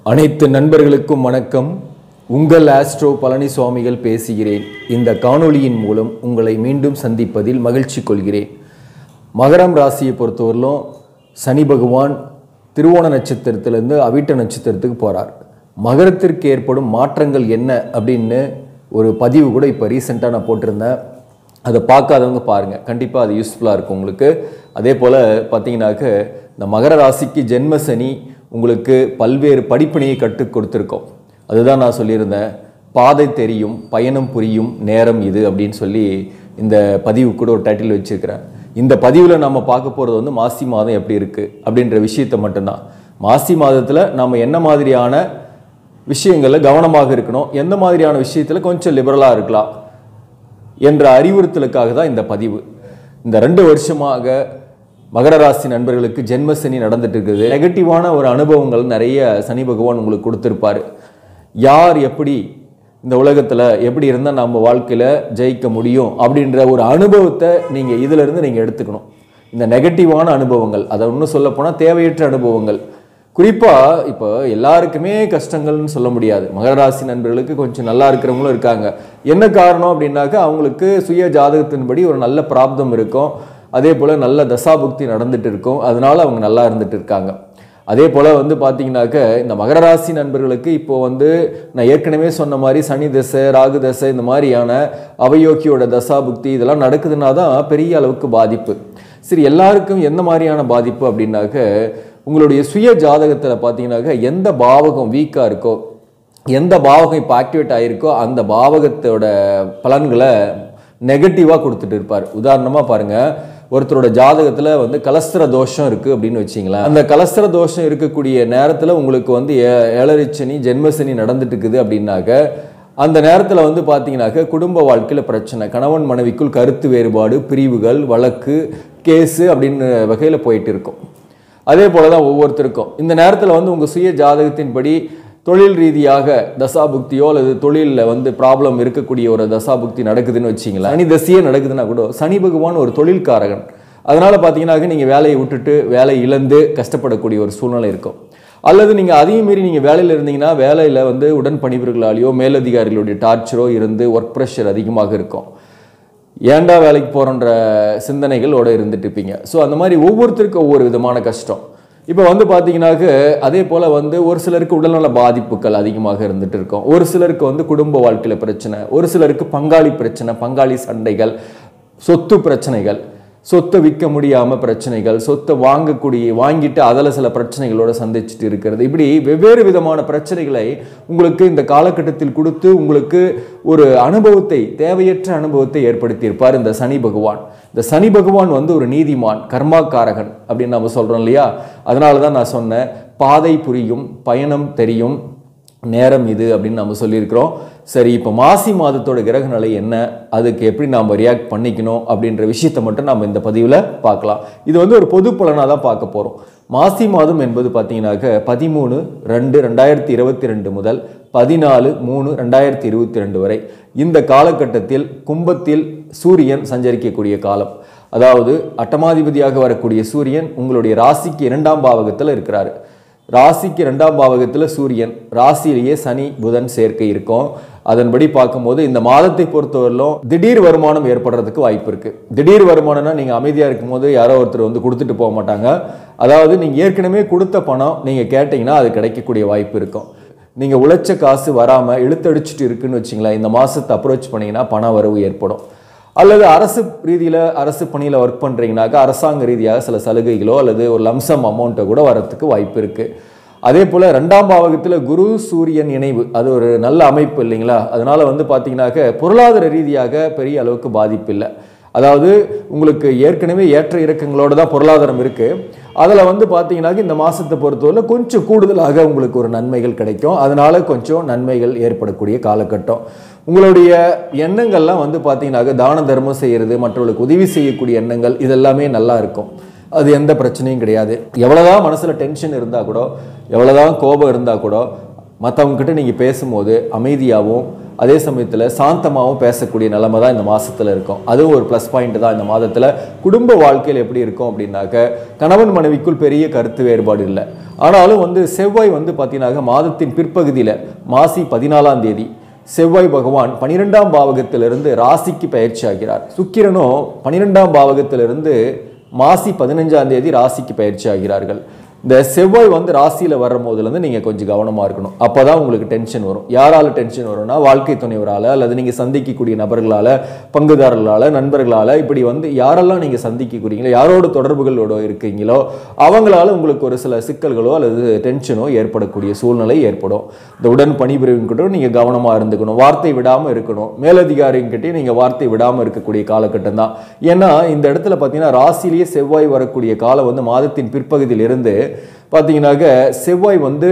அனைத்து நண்பர்களுக்கும் வணக்கம் உங்கள் ஆஸ்ட்ரோ பழனிசுவாமிகள் பேசுகிறேன் இந்த காணொளியின் மூலம் உங்களை மீண்டும் சந்திப்பதில் மகிழ்ச்சி கொள்கிறேன் மகரம் ராசியை பொறுத்தவரையிலும் சனி பகவான் திருவோண நட்சத்திரத்திலேருந்து அவிட்ட நட்சத்திரத்துக்கு போகிறார் மகரத்திற்கு ஏற்படும் மாற்றங்கள் என்ன அப்படின்னு ஒரு பதிவு கூட இப்போ ரீசெண்டாக நான் போட்டிருந்தேன் அதை பார்க்காதவங்க பாருங்கள் கண்டிப்பாக அது யூஸ்ஃபுல்லாக இருக்கும் உங்களுக்கு அதே போல் பார்த்தீங்கன்னாக்க இந்த மகர ராசிக்கு ஜென்ம சனி உங்களுக்கு பல்வேறு படிப்பினையை கற்றுக் கொடுத்துருக்கோம் அதுதான் நான் சொல்லியிருந்தேன் பாதை தெரியும் பயணம் புரியும் நேரம் இது அப்படின்னு சொல்லி இந்த பதிவு கூட ஒரு டைட்டில் வச்சிருக்கிறேன் இந்த பதிவில் நம்ம பார்க்க போகிறது வந்து மாசி மாதம் எப்படி இருக்குது அப்படின்ற விஷயத்தை மட்டும்தான் மாசி மாதத்தில் நம்ம என்ன மாதிரியான விஷயங்களில் கவனமாக இருக்கணும் எந்த மாதிரியான விஷயத்தில் கொஞ்சம் லிபரலாக இருக்கலாம் என்ற அறிவுறுத்தலுக்காக தான் இந்த பதிவு இந்த ரெண்டு வருஷமாக மகர ராசி நண்பர்களுக்கு ஜென்ம சனி நடந்துட்டு இருக்குது நெகட்டிவான ஒரு அனுபவங்கள் நிறைய சனி பகவான் உங்களுக்கு கொடுத்துருப்பாரு யார் எப்படி இந்த உலகத்தில் எப்படி இருந்தால் நம்ம வாழ்க்கையில் ஜெயிக்க முடியும் அப்படின்ற ஒரு அனுபவத்தை நீங்கள் இதிலிருந்து நீங்கள் எடுத்துக்கணும் இந்த நெகட்டிவான அனுபவங்கள் அதை இன்னும் சொல்லப்போனால் தேவையற்ற அனுபவங்கள் குறிப்பாக இப்போ எல்லாருக்குமே கஷ்டங்கள்னு சொல்ல முடியாது மகர ராசி நண்பர்களுக்கு கொஞ்சம் நல்லா இருக்கிறவங்களும் இருக்காங்க என்ன காரணம் அப்படின்னாக்கா அவங்களுக்கு சுய ஜாதகத்தின்படி ஒரு நல்ல பிராப்தம் இருக்கும் அதே போல் நல்ல தசாபுக்தி நடந்துட்டு இருக்கும் அதனால அவங்க நல்லா இருந்துட்டு இருக்காங்க அதே போல் வந்து பார்த்தீங்கன்னாக்க இந்த மகர ராசி நண்பர்களுக்கு இப்போ வந்து நான் ஏற்கனவே சொன்ன மாதிரி சனி தசை ராகு தசை இந்த மாதிரியான அவயோக்கியோட தசாபுக்தி இதெல்லாம் நடக்குதுன்னா தான் பெரிய அளவுக்கு பாதிப்பு சரி எல்லாருக்கும் எந்த மாதிரியான பாதிப்பு அப்படின்னாக்க உங்களுடைய சுய ஜாதகத்தில் பார்த்தீங்கன்னாக்க எந்த பாவகம் வீக்காக இருக்கோ எந்த பாவகம் இப்போ ஆக்டிவேட் ஆகிருக்கோ அந்த பாவகத்தோட பலன்களை நெகட்டிவாக கொடுத்துட்டு இருப்பார் உதாரணமாக பாருங்கள் ஒருத்தரோட ஜாதகத்தில் வந்து கலஸ்திர தோஷம் இருக்குது அப்படின்னு வச்சிங்களேன் அந்த கலஸ்திர தோஷம் இருக்கக்கூடிய நேரத்தில் உங்களுக்கு வந்து ஏ- ஏழரை சனி ஜென்மசனி நடந்துட்டு இருக்குது அப்படின்னாக்க அந்த நேரத்தில் வந்து பார்த்தீங்கன்னாக்க குடும்ப வாழ்க்கையில் பிரச்சனை கணவன் மனைவிக்குள் கருத்து வேறுபாடு பிரிவுகள் வழக்கு கேஸு அப்படின்னு வகையில் போயிட்டு இருக்கும் அதே போல தான் ஒவ்வொருத்தருக்கும் இந்த நேரத்தில் வந்து உங்கள் சுய ஜாதகத்தின்படி தொழில் ரீதியாக தசாபுக்தியோ அல்லது தொழிலில் வந்து ப்ராப்ளம் இருக்கக்கூடிய ஒரு தசாபுக்தி நடக்குதுன்னு வச்சிங்களேன் சனி தசையே நடக்குதுன்னா கூட சனி பகவான் ஒரு தொழில்காரகன் அதனால் பார்த்தீங்கன்னாக்க நீங்கள் வேலையை விட்டுட்டு வேலை இழந்து கஷ்டப்படக்கூடிய ஒரு சூழ்நிலை இருக்கும் அல்லது நீங்கள் அதையும் மீறி நீங்கள் வேலையில் இருந்தீங்கன்னா வேலையில் வந்து உடன் பணிபுரிகளாலேயோ மேலதிகாரிகளுடைய டார்ச்சரோ இருந்து ஒர்க் ப்ரெஷர் அதிகமாக இருக்கும் ஏன்டா வேலைக்கு போகிறோன்ற சிந்தனைகளோட இருந்துட்டு இருப்பீங்க ஸோ அந்த மாதிரி ஒவ்வொருத்தருக்கும் ஒவ்வொரு விதமான கஷ்டம் இப்போ வந்து பார்த்தீங்கன்னாக்க அதே போல் வந்து ஒரு சிலருக்கு உடல்நல பாதிப்புகள் அதிகமாக இருந்துட்டு இருக்கும் ஒரு சிலருக்கு வந்து குடும்ப வாழ்க்கையில் பிரச்சனை ஒரு சிலருக்கு பங்காளி பிரச்சனை பங்காளி சண்டைகள் சொத்து பிரச்சனைகள் சொத்தை விற்க முடியாமல் பிரச்சனைகள் சொத்தை வாங்கக்கூடிய வாங்கிட்டு அதில் சில பிரச்சனைகளோட சந்திச்சுட்டு இருக்கிறது இப்படி வெவ்வேறு விதமான பிரச்சனைகளை உங்களுக்கு இந்த காலகட்டத்தில் கொடுத்து உங்களுக்கு ஒரு அனுபவத்தை தேவையற்ற அனுபவத்தை ஏற்படுத்தியிருப்பார் இந்த சனி பகவான் இந்த சனி பகவான் வந்து ஒரு நீதிமான் கர்மாக்காரகன் அப்படின்னு நம்ம சொல்கிறோம் இல்லையா அதனால தான் நான் சொன்னேன் பாதை புரியும் பயணம் தெரியும் நேரம் இது அப்படின்னு நம்ம சொல்லியிருக்கிறோம் சரி இப்போ மாசி மாதத்தோட கிரக நிலை என்ன அதுக்கு எப்படி நாம் ரியாக்ட் பண்ணிக்கணும் அப்படின்ற விஷயத்தை மட்டும் நம்ம இந்த பதிவில் பார்க்கலாம் இது வந்து ஒரு பொது பலனாக தான் பார்க்க போகிறோம் மாசி மாதம் என்பது பார்த்தீங்கன்னாக்க பதிமூணு ரெண்டு ரெண்டாயிரத்தி இருபத்தி ரெண்டு முதல் பதினாலு மூணு ரெண்டாயிரத்தி இருபத்தி ரெண்டு வரை இந்த காலகட்டத்தில் கும்பத்தில் சூரியன் சஞ்சரிக்கக்கூடிய காலம் அதாவது அட்டமாதிபதியாக வரக்கூடிய சூரியன் உங்களுடைய ராசிக்கு இரண்டாம் பாவகத்தில் இருக்கிறாரு ராசிக்கு ரெண்டாம் பாவகத்தில் சூரியன் ராசியிலேயே சனி புதன் சேர்க்கை இருக்கும் அதன்படி பார்க்கும்போது இந்த மாதத்தை பொறுத்தவரையிலும் திடீர் வருமானம் ஏற்படுறதுக்கு வாய்ப்பு இருக்கு திடீர் வருமானம்னா நீங்க அமைதியா இருக்கும்போது யாரோ ஒருத்தர் வந்து கொடுத்துட்டு போக மாட்டாங்க அதாவது நீங்க ஏற்கனவே கொடுத்த பணம் நீங்க கேட்டீங்கன்னா அது கிடைக்கக்கூடிய வாய்ப்பு இருக்கும் நீங்க உழைச்ச காசு வராம இழுத்தடிச்சிட்டு இருக்குன்னு வச்சுங்களேன் இந்த மாசத்தை அப்ரோச் பண்ணீங்கன்னா பண வரவு ஏற்படும் அல்லது அரசு ரீதியில் அரசு பணியில் ஒர்க் பண்ணுறீங்கனாக்கா அரசாங்க ரீதியாக சில சலுகைகளோ அல்லது ஒரு லம்சம் அமௌண்ட்டை கூட வரத்துக்கு வாய்ப்பு இருக்குது அதே போல் ரெண்டாம் பாவகத்தில் குரு சூரியன் இணைவு அது ஒரு நல்ல அமைப்பு இல்லைங்களா அதனால வந்து பார்த்தீங்கன்னாக்க பொருளாதார ரீதியாக பெரிய அளவுக்கு பாதிப்பு இல்லை அதாவது உங்களுக்கு ஏற்கனவே ஏற்ற இறக்கங்களோட தான் பொருளாதாரம் இருக்குது அதில் வந்து பார்த்தீங்கன்னாக்க இந்த மாதத்தை பொறுத்தவரை கொஞ்சம் கூடுதலாக உங்களுக்கு ஒரு நன்மைகள் கிடைக்கும் அதனால கொஞ்சம் நன்மைகள் ஏற்படக்கூடிய காலகட்டம் உங்களுடைய எண்ணங்கள்லாம் வந்து பார்த்தீங்கன்னாக்க தான தர்மம் செய்கிறது மற்றவர்களுக்கு உதவி செய்யக்கூடிய எண்ணங்கள் இதெல்லாமே நல்லா இருக்கும் அது எந்த பிரச்சனையும் கிடையாது எவ்வளோதான் மனசில் டென்ஷன் இருந்தால் கூட எவ்வளோதான் கோபம் இருந்தால் கூட மற்றவங்க கிட்ட நீங்கள் பேசும்போது அமைதியாகவும் அதே சமயத்தில் சாந்தமாகவும் பேசக்கூடிய நிலைமை தான் இந்த மாசத்துல இருக்கும் அதுவும் ஒரு ப்ளஸ் பாயிண்ட் தான் இந்த மாதத்தில் குடும்ப வாழ்க்கையில் எப்படி இருக்கும் அப்படின்னாக்க கணவன் மனைவிக்குள் பெரிய கருத்து வேறுபாடு இல்லை ஆனாலும் வந்து செவ்வாய் வந்து பார்த்தீங்கன்னாக்க மாதத்தின் பிற்பகுதியில் மாசி பதினாலாம் தேதி செவ்வாய் பகவான் பனிரெண்டாம் பாவகத்திலிருந்து ராசிக்கு பயிற்சி ஆகிறார் சுக்கிரனும் பனிரெண்டாம் பாவகத்திலிருந்து மாசி பதினஞ்சாம் தேதி ராசிக்கு பயிற்சி ஆகிறார்கள் இந்த செவ்வாய் வந்து ராசியில் வரும் போதுலேருந்து நீங்கள் கொஞ்சம் கவனமாக இருக்கணும் அப்போ தான் உங்களுக்கு டென்ஷன் வரும் யாரால டென்ஷன் வரும்னா வாழ்க்கை துணைவரால் அல்லது நீங்கள் சந்திக்கக்கூடிய நபர்களால் பங்குதாரர்களால் நண்பர்களால் இப்படி வந்து யாரெல்லாம் நீங்கள் சந்திக்கக்கூடியங்களோ யாரோட தொடர்புகளோட இருக்கீங்களோ அவங்களால உங்களுக்கு ஒரு சில சிக்கல்களோ அல்லது டென்ஷனோ ஏற்படக்கூடிய சூழ்நிலை ஏற்படும் இந்த உடன் பணிபுரிவுங்கிட்ட நீங்கள் கவனமாக இருந்துக்கணும் வார்த்தை விடாமல் இருக்கணும் மேலதிகாரிங்கிட்டே நீங்கள் வார்த்தை விடாமல் இருக்கக்கூடிய காலகட்டம் தான் ஏன்னா இந்த இடத்துல பார்த்தீங்கன்னா ராசிலேயே செவ்வாய் வரக்கூடிய காலம் வந்து மாதத்தின் பிற்பகுதியில் இருந்து பார்த்தீங்கன்னாக்க செவ்வாய் வந்து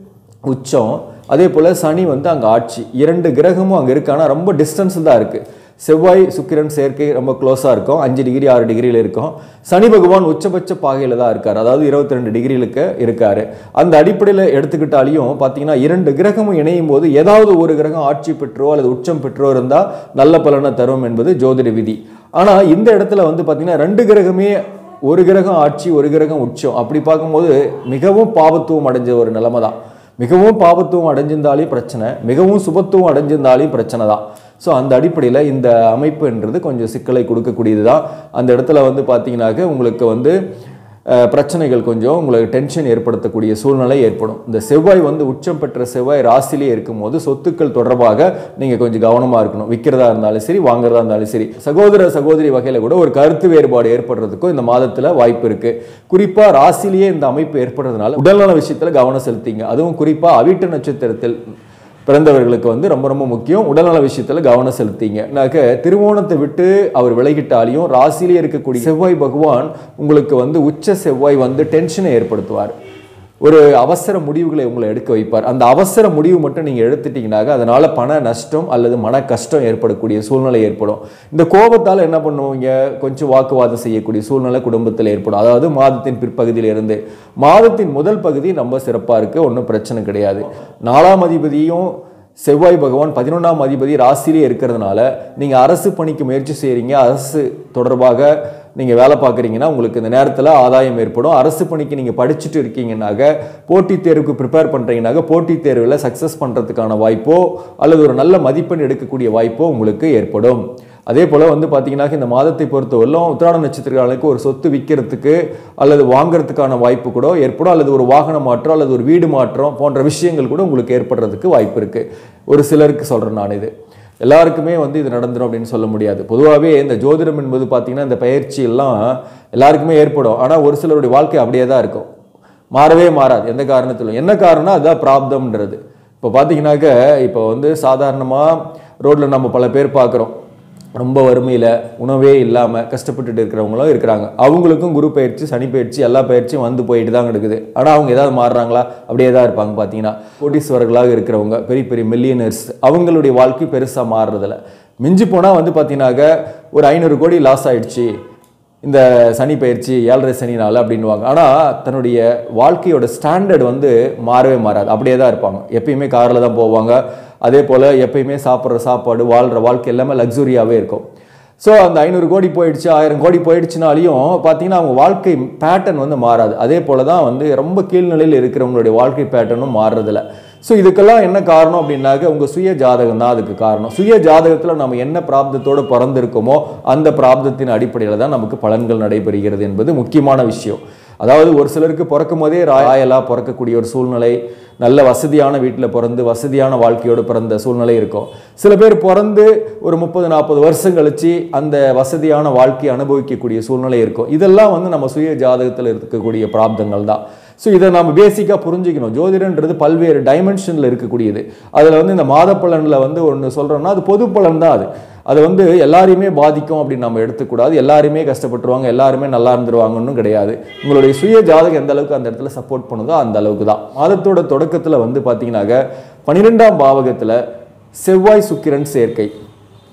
உச்சம் அதே போல் சனி வந்து அங்கே ஆட்சி இரண்டு கிரகமும் அங்கே இருக்கு ஆனால் ரொம்ப டிஸ்டன்ஸ் தான் இருக்குது செவ்வாய் சுக்கிரன் சேர்க்கை ரொம்ப க்ளோஸாக இருக்கும் அஞ்சு டிகிரி ஆறு டிகிரியில் இருக்கும் சனி பகவான் உச்சபட்ச பாகையில் தான் இருக்கார் அதாவது இருபத்தி ரெண்டு டிகிரிலுக்கு இருக்கார் அந்த அடிப்படையில் எடுத்துக்கிட்டாலையும் பார்த்தீங்கன்னா இரண்டு கிரகமும் இணையும் போது ஏதாவது ஒரு கிரகம் ஆட்சி பெற்றோ அல்லது உச்சம் பெற்றோ இருந்தால் நல்ல பலனை தரும் என்பது ஜோதிட விதி ஆனால் இந்த இடத்துல வந்து பார்த்தீங்கன்னா ரெண்டு கிரகமே ஒரு கிரகம் ஆட்சி ஒரு கிரகம் உச்சம் அப்படி பார்க்கும்போது மிகவும் பாபத்துவம் அடைஞ்ச ஒரு நிலைமை தான் மிகவும் பாபத்துவம் அடைஞ்சிருந்தாலே பிரச்சனை மிகவும் சுபத்துவம் அடைஞ்சிருந்தாலும் பிரச்சனை தான் ஸோ அந்த அடிப்படையில் இந்த அமைப்புன்றது கொஞ்சம் சிக்கலை கொடுக்கக்கூடியது தான் அந்த இடத்துல வந்து பார்த்தீங்கன்னாக்க உங்களுக்கு வந்து அஹ், பிரச்சனைகள் கொஞ்சம் உங்களுக்கு டென்ஷன் ஏற்படுத்தக்கூடிய சூழ்நிலை ஏற்படும் இந்த செவ்வாய் வந்து உச்சம் பெற்ற செவ்வாய் ராசிலே இருக்கும்போது சொத்துக்கள் தொடர்பாக நீங்கள் கொஞ்சம் கவனமாக இருக்கணும் விற்கிறதா இருந்தாலும் சரி வாங்குறதா இருந்தாலும் சரி சகோதர சகோதரி வகையில் கூட ஒரு கருத்து வேறுபாடு ஏற்படுறதுக்கும் இந்த மாதத்தில் வாய்ப்பு இருக்குது குறிப்பாக ராசிலேயே இந்த அமைப்பு ஏற்படுறதுனால உடல்நல விஷயத்தில் கவனம் செலுத்திங்க அதுவும் குறிப்பாக அவிட்ட நட்சத்திரத்தில் பிறந்தவர்களுக்கு வந்து ரொம்ப ரொம்ப முக்கியம் உடல்நல விஷயத்தில் கவனம் செலுத்திங்க நாக்க திருவோணத்தை விட்டு அவர் விலகிட்டாலையும் ராசியிலே இருக்கக்கூடிய செவ்வாய் பகவான் உங்களுக்கு வந்து உச்ச செவ்வாய் வந்து டென்ஷனை ஏற்படுத்துவார் ஒரு அவசர முடிவுகளை உங்களை எடுக்க வைப்பார் அந்த அவசர முடிவு மட்டும் நீங்கள் எடுத்துட்டீங்கன்னாக்க அதனால பண நஷ்டம் அல்லது மன கஷ்டம் ஏற்படக்கூடிய சூழ்நிலை ஏற்படும் இந்த கோபத்தால் என்ன பண்ணுவீங்க கொஞ்சம் வாக்குவாதம் செய்யக்கூடிய சூழ்நிலை குடும்பத்தில் ஏற்படும் அதாவது மாதத்தின் பிற்பகுதியில் இருந்து மாதத்தின் முதல் பகுதி ரொம்ப சிறப்பாக இருக்குது ஒன்றும் பிரச்சனை கிடையாது நாலாம் அதிபதியும் செவ்வாய் பகவான் பதினொன்றாம் அதிபதி ராசியிலே இருக்கிறதுனால நீங்கள் அரசு பணிக்கு முயற்சி செய்கிறீங்க அரசு தொடர்பாக நீங்கள் வேலை பார்க்குறீங்கன்னா உங்களுக்கு இந்த நேரத்தில் ஆதாயம் ஏற்படும் அரசு பணிக்கு நீங்கள் படிச்சுட்டு இருக்கீங்கன்னாக்க போட்டித் தேர்வுக்கு ப்ரிப்பேர் பண்ணுறீங்கன்னாக்க போட்டித் தேர்வில் சக்ஸஸ் பண்ணுறதுக்கான வாய்ப்போ அல்லது ஒரு நல்ல மதிப்பெண் எடுக்கக்கூடிய வாய்ப்போ உங்களுக்கு ஏற்படும் அதே போல் வந்து பார்த்தீங்கன்னா இந்த மாதத்தை பொறுத்தவரையிலும் உத்திராட நட்சத்திரக்காரர்களுக்கு ஒரு சொத்து விற்கிறதுக்கு அல்லது வாங்குறதுக்கான வாய்ப்பு கூட ஏற்படும் அல்லது ஒரு வாகன மாற்றம் அல்லது ஒரு வீடு மாற்றம் போன்ற விஷயங்கள் கூட உங்களுக்கு ஏற்படுறதுக்கு வாய்ப்பு இருக்குது ஒரு சிலருக்கு சொல்கிறேன் நான் இது எல்லாருக்குமே வந்து இது நடந்துடும் அப்படின்னு சொல்ல முடியாது பொதுவாகவே இந்த ஜோதிடம் என்பது பார்த்தீங்கன்னா இந்த பயிற்சி எல்லாம் எல்லாருக்குமே ஏற்படும் ஆனால் ஒரு சிலருடைய வாழ்க்கை அப்படியே தான் இருக்கும் மாறவே மாறாது எந்த காரணத்திலும் என்ன காரணம் அதுதான் பிராப்தம்ன்றது இப்போ பார்த்தீங்கன்னாக்க இப்போ வந்து சாதாரணமாக ரோட்டில் நம்ம பல பேர் பார்க்குறோம் ரொம்ப வறுமையில் உணவே இல்லாமல் கஷ்டப்பட்டுட்டு இருக்கிறவங்களும் இருக்கிறாங்க அவங்களுக்கும் குரு பயிற்சி சனி பயிற்சி எல்லா பயிற்சியும் வந்து போயிட்டு தான் இருக்குது ஆனால் அவங்க ஏதாவது மாறுறாங்களா அப்படியே தான் இருப்பாங்க பார்த்தீங்கன்னா கோடீஸ்வரர்களாக இருக்கிறவங்க பெரிய பெரிய மில்லியனர்ஸ் அவங்களுடைய வாழ்க்கை பெருசாக மாறுறதில்ல மிஞ்சி போனால் வந்து பார்த்தீங்கன்னாக்க ஒரு ஐநூறு கோடி லாஸ் ஆயிடுச்சு இந்த சனி பயிற்சி ஏழரை சனினால அப்படின்வாங்க ஆனால் தன்னுடைய வாழ்க்கையோட ஸ்டாண்டர்ட் வந்து மாறவே மாறாது அப்படியே தான் இருப்பாங்க எப்பயுமே காரில் தான் போவாங்க அதே போல் எப்பயுமே சாப்பிட்ற சாப்பாடு வாழ்கிற வாழ்க்கை எல்லாமே லக்ஸுரியாகவே இருக்கும் ஸோ அந்த ஐநூறு கோடி போயிடுச்சு ஆயிரம் கோடி போயிடுச்சுனாலையும் பார்த்தீங்கன்னா அவங்க வாழ்க்கை பேட்டர்ன் வந்து மாறாது அதே போல தான் வந்து ரொம்ப கீழ்நிலையில் இருக்கிறவங்களுடைய வாழ்க்கை பேட்டர்னும் மாறுறதில்ல ஸோ இதுக்கெல்லாம் என்ன காரணம் அப்படின்னாக்க உங்கள் சுய ஜாதகம் தான் அதுக்கு காரணம் சுய ஜாதகத்தில் நம்ம என்ன பிராப்தத்தோடு பிறந்திருக்கோமோ அந்த பிராப்தத்தின் அடிப்படையில் தான் நமக்கு பலன்கள் நடைபெறுகிறது என்பது முக்கியமான விஷயம் அதாவது ஒரு சிலருக்கு பிறக்கும் போதே ராயலாக பிறக்கக்கூடிய ஒரு சூழ்நிலை நல்ல வசதியான வீட்டில் பிறந்து வசதியான வாழ்க்கையோடு பிறந்த சூழ்நிலை இருக்கும் சில பேர் பிறந்து ஒரு முப்பது நாற்பது வருஷம் கழிச்சு அந்த வசதியான வாழ்க்கையை அனுபவிக்கக்கூடிய சூழ்நிலை இருக்கும் இதெல்லாம் வந்து நம்ம சுய ஜாதகத்தில் இருக்கக்கூடிய பிராப்தங்கள் தான் ஸோ இதை நம்ம பேசிக்காக புரிஞ்சுக்கணும் ஜோதிடன்றது பல்வேறு டைமென்ஷனில் இருக்கக்கூடியது அதில் வந்து இந்த மாத பலனில் வந்து ஒன்று சொல்கிறோம்னா அது பொது பலன் தான் அது அது வந்து எல்லாரையுமே பாதிக்கும் அப்படின்னு நம்ம எடுத்துக்கூடாது எல்லாருமே கஷ்டப்பட்டுருவாங்க எல்லாருமே நல்லா இருந்துருவாங்கன்னு கிடையாது உங்களுடைய சுய ஜாதகம் எந்த அளவுக்கு அந்த இடத்துல சப்போர்ட் பண்ணுதோ அந்த அளவுக்கு தான் மாதத்தோட தொடக்கத்தில் வந்து பார்த்தீங்கன்னாக்க பன்னிரெண்டாம் பாவகத்தில் செவ்வாய் சுக்கிரன் சேர்க்கை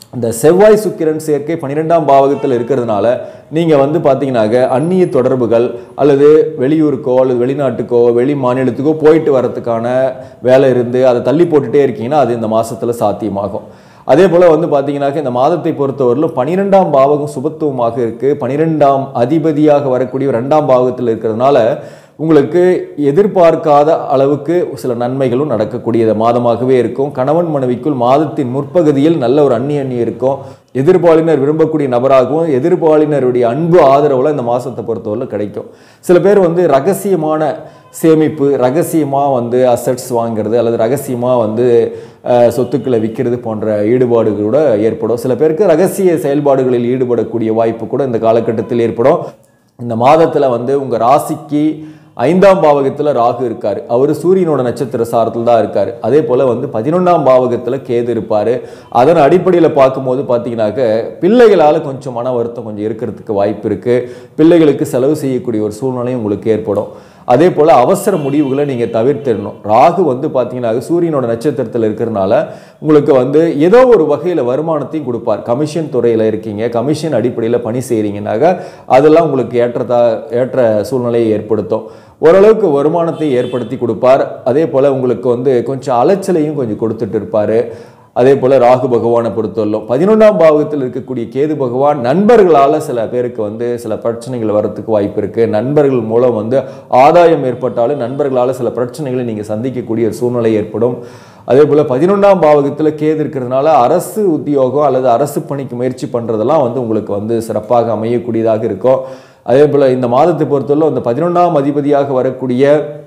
இந்த செவ்வாய் சுக்கிரன் சேர்க்கை பன்னிரெண்டாம் பாவகத்தில் இருக்கிறதுனால நீங்கள் வந்து பார்த்தீங்கன்னாக்க அந்நிய தொடர்புகள் அல்லது வெளியூருக்கோ அல்லது வெளிநாட்டுக்கோ வெளி மாநிலத்துக்கோ போயிட்டு வரதுக்கான வேலை இருந்து அதை தள்ளி போட்டுட்டே இருக்கீங்கன்னா அது இந்த மாதத்தில் சாத்தியமாகும் அதே போல் வந்து பார்த்தீங்கன்னாக்க இந்த மாதத்தை பொறுத்தவரையிலும் பன்னிரெண்டாம் பாவகம் சுபத்துவமாக இருக்குது பன்னிரெண்டாம் அதிபதியாக வரக்கூடிய ரெண்டாம் பாவகத்தில் இருக்கிறதுனால உங்களுக்கு எதிர்பார்க்காத அளவுக்கு சில நன்மைகளும் நடக்கக்கூடிய மாதமாகவே இருக்கும் கணவன் மனைவிக்குள் மாதத்தின் முற்பகுதியில் நல்ல ஒரு அந்நிய அந்நிய இருக்கும் எதிர்பாலினர் விரும்பக்கூடிய நபராகவும் எதிர்பாலினருடைய அன்பு ஆதரவுல இந்த மாதத்தை பொறுத்தவரை கிடைக்கும் சில பேர் வந்து ரகசியமான சேமிப்பு ரகசியமாக வந்து அசட்ஸ் வாங்குறது அல்லது ரகசியமாக வந்து அஹ், சொத்துக்களை விற்கிறது போன்ற ஈடுபாடுகள் கூட ஏற்படும் சில பேருக்கு ரகசிய செயல்பாடுகளில் ஈடுபடக்கூடிய வாய்ப்பு கூட இந்த காலகட்டத்தில் ஏற்படும் இந்த மாதத்தில் வந்து உங்கள் ராசிக்கு ஐந்தாம் பாவகத்தில் ராகு இருக்கார் அவர் சூரியனோட நட்சத்திர சாரத்தில் தான் இருக்கார் அதே போல் வந்து பதினொன்றாம் பாவகத்தில் கேது இருப்பார் அதன் அடிப்படையில் பார்க்கும்போது பார்த்தீங்கன்னாக்க பிள்ளைகளால் கொஞ்சம் மன வருத்தம் கொஞ்சம் இருக்கிறதுக்கு வாய்ப்பு இருக்குது பிள்ளைகளுக்கு செலவு செய்யக்கூடிய ஒரு சூழ்நிலையும் உங்களுக்கு ஏற்படும் அதே போல் அவசர முடிவுகளை நீங்கள் தவிர்த்திடணும் ராகு வந்து பார்த்தீங்கன்னா சூரியனோட நட்சத்திரத்தில் இருக்கிறனால உங்களுக்கு வந்து ஏதோ ஒரு வகையில் வருமானத்தையும் கொடுப்பார் கமிஷன் துறையில் இருக்கீங்க கமிஷன் அடிப்படையில் பணி செய்கிறீங்கனாக்க அதெல்லாம் உங்களுக்கு ஏற்றதா ஏற்ற சூழ்நிலையை ஏற்படுத்தும் ஓரளவுக்கு வருமானத்தை ஏற்படுத்தி கொடுப்பார் அதே போல் உங்களுக்கு வந்து கொஞ்சம் அலைச்சலையும் கொஞ்சம் கொடுத்துட்டு இருப்பார் அதே போல் ராகு பகவானை பொறுத்தவரையிலும் பதினொன்றாம் பாவகத்தில் இருக்கக்கூடிய கேது பகவான் நண்பர்களால் சில பேருக்கு வந்து சில பிரச்சனைகள் வரத்துக்கு வாய்ப்பு இருக்குது நண்பர்கள் மூலம் வந்து ஆதாயம் ஏற்பட்டாலும் நண்பர்களால் சில பிரச்சனைகளை நீங்கள் சந்திக்கக்கூடிய ஒரு சூழ்நிலை ஏற்படும் அதே போல் பதினொன்றாம் பாவகத்தில் கேது இருக்கிறதுனால அரசு உத்தியோகம் அல்லது அரசு பணிக்கு முயற்சி பண்ணுறதெல்லாம் வந்து உங்களுக்கு வந்து சிறப்பாக அமையக்கூடியதாக இருக்கும் அதே போல் இந்த மாதத்தை பொறுத்தவரை இந்த பதினொன்றாம் அதிபதியாக வரக்கூடிய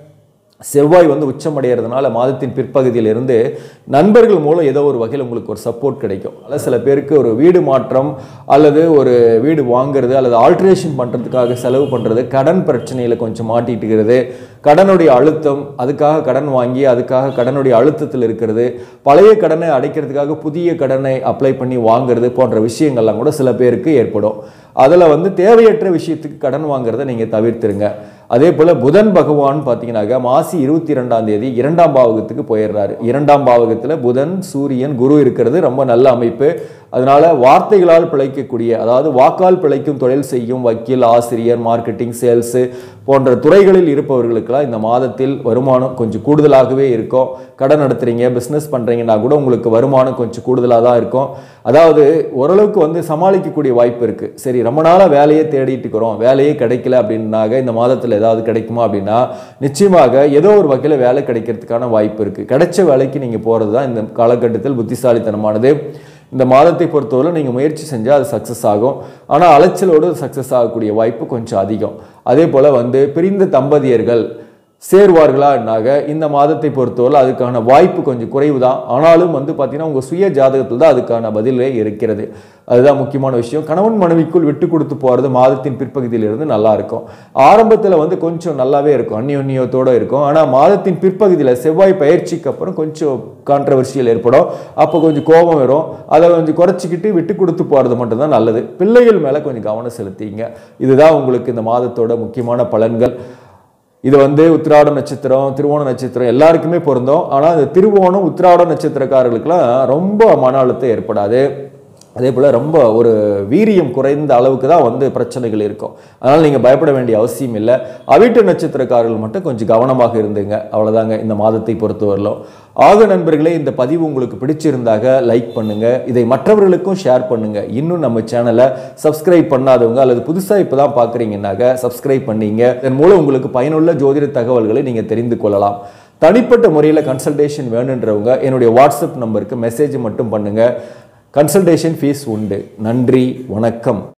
செவ்வாய் வந்து உச்சமடைகிறதுனால மாதத்தின் பிற்பகுதியில் இருந்து நண்பர்கள் மூலம் ஏதோ ஒரு வகையில் உங்களுக்கு ஒரு சப்போர்ட் கிடைக்கும் அல்ல சில பேருக்கு ஒரு வீடு மாற்றம் அல்லது ஒரு வீடு வாங்குறது அல்லது ஆல்ட்ரேஷன் பண்ணுறதுக்காக செலவு பண்ணுறது கடன் பிரச்சனையில் கொஞ்சம் மாட்டிட்டுக்கிறது கடனுடைய அழுத்தம் அதுக்காக கடன் வாங்கி அதுக்காக கடனுடைய அழுத்தத்தில் இருக்கிறது பழைய கடனை அடைக்கிறதுக்காக புதிய கடனை அப்ளை பண்ணி வாங்குறது போன்ற விஷயங்கள்லாம் கூட சில பேருக்கு ஏற்படும் அதில் வந்து தேவையற்ற விஷயத்துக்கு கடன் வாங்குறதை நீங்கள் தவிர்த்துருங்க அதே போல் புதன் பகவான் பார்த்தீங்கன்னாக்க மாசி இருபத்தி ரெண்டாம் தேதி இரண்டாம் பாவகத்துக்கு போயிடுறாரு இரண்டாம் பாவகத்தில் புதன் சூரியன் குரு இருக்கிறது ரொம்ப நல்ல அமைப்பு அதனால வார்த்தைகளால் பிழைக்கக்கூடிய அதாவது வாக்கால் பிழைக்கும் தொழில் செய்யும் வக்கீல் ஆசிரியர் மார்க்கெட்டிங் சேல்ஸு போன்ற துறைகளில் இருப்பவர்களுக்கெல்லாம் இந்த மாதத்தில் வருமானம் கொஞ்சம் கூடுதலாகவே இருக்கும் கடன் நடத்துறீங்க பிஸ்னஸ் பண்ணுறீங்கன்னா கூட உங்களுக்கு வருமானம் கொஞ்சம் கூடுதலாக தான் இருக்கும் அதாவது ஓரளவுக்கு வந்து சமாளிக்கக்கூடிய வாய்ப்பு இருக்குது சரி ரொம்ப நாளாக வேலையே தேடிட்டு இருக்கிறோம் வேலையே கிடைக்கல அப்படின்னாக இந்த மாதத்தில் ஏதாவது கிடைக்குமா அப்படின்னா நிச்சயமாக ஏதோ ஒரு வகையில் வேலை கிடைக்கிறதுக்கான வாய்ப்பு இருக்குது கிடைச்ச வேலைக்கு நீங்கள் போகிறது தான் இந்த காலகட்டத்தில் புத்திசாலித்தனமானது இந்த மாதத்தை பொறுத்தவரை நீங்கள் முயற்சி செஞ்சால் அது சக்ஸஸ் ஆகும் ஆனால் அலைச்சலோடு சக்ஸஸ் ஆகக்கூடிய வாய்ப்பு கொஞ்சம் அதிகம் அதே போல் வந்து பிரிந்த தம்பதியர்கள் சேருவார்களான்னாக இந்த மாதத்தை பொறுத்தவரை அதுக்கான வாய்ப்பு கொஞ்சம் குறைவு தான் ஆனாலும் வந்து பார்த்தீங்கன்னா உங்கள் சுய ஜாதகத்தில் தான் அதுக்கான பதிலே இருக்கிறது அதுதான் முக்கியமான விஷயம் கணவன் மனைவிக்குள் விட்டு கொடுத்து போகிறது மாதத்தின் பிற்பகுதியிலிருந்து நல்லா இருக்கும் ஆரம்பத்தில் வந்து கொஞ்சம் நல்லாவே இருக்கும் அந்நியோன்யத்தோடு இருக்கும் ஆனால் மாதத்தின் பிற்பகுதியில் செவ்வாய் பயிற்சிக்கு அப்புறம் கொஞ்சம் கான்ட்ரவர்சியல் ஏற்படும் அப்போ கொஞ்சம் கோபம் வரும் அதை கொஞ்சம் குறைச்சிக்கிட்டு விட்டு கொடுத்து போகிறது மட்டும்தான் நல்லது பிள்ளைகள் மேலே கொஞ்சம் கவனம் செலுத்திங்க இதுதான் உங்களுக்கு இந்த மாதத்தோட முக்கியமான பலன்கள் இது வந்து உத்திராட நட்சத்திரம் திருவோண நட்சத்திரம் எல்லாருக்குமே பொருந்தும் ஆனால் இந்த திருவோணம் உத்திராட நட்சத்திரக்காரர்களுக்கெல்லாம் ரொம்ப மன அழுத்தம் ஏற்படாது அதே போல் ரொம்ப ஒரு வீரியம் குறைந்த அளவுக்கு தான் வந்து பிரச்சனைகள் இருக்கும் அதனால் நீங்கள் பயப்பட வேண்டிய அவசியம் இல்லை அவிட்ட நட்சத்திரக்காரர்கள் மட்டும் கொஞ்சம் கவனமாக இருந்துங்க அவ்வளோதாங்க இந்த மாதத்தை பொறுத்தவரையிலும் ஆக நண்பர்களே இந்த பதிவு உங்களுக்கு பிடிச்சிருந்தாக லைக் பண்ணுங்க இதை மற்றவர்களுக்கும் ஷேர் பண்ணுங்க இன்னும் நம்ம சேனலை சப்ஸ்கிரைப் பண்ணாதவங்க அல்லது புதுசாக இப்போ தான் பார்க்குறீங்கன்னாக்க சப்ஸ்கிரைப் பண்ணீங்க இதன் மூலம் உங்களுக்கு பயனுள்ள ஜோதிட தகவல்களை நீங்கள் தெரிந்து கொள்ளலாம் தனிப்பட்ட முறையில் கன்சல்டேஷன் வேணுன்றவங்க என்னுடைய வாட்ஸ்அப் நம்பருக்கு மெசேஜ் மட்டும் பண்ணுங்க கன்சல்டேஷன் ஃபீஸ் உண்டு நன்றி வணக்கம்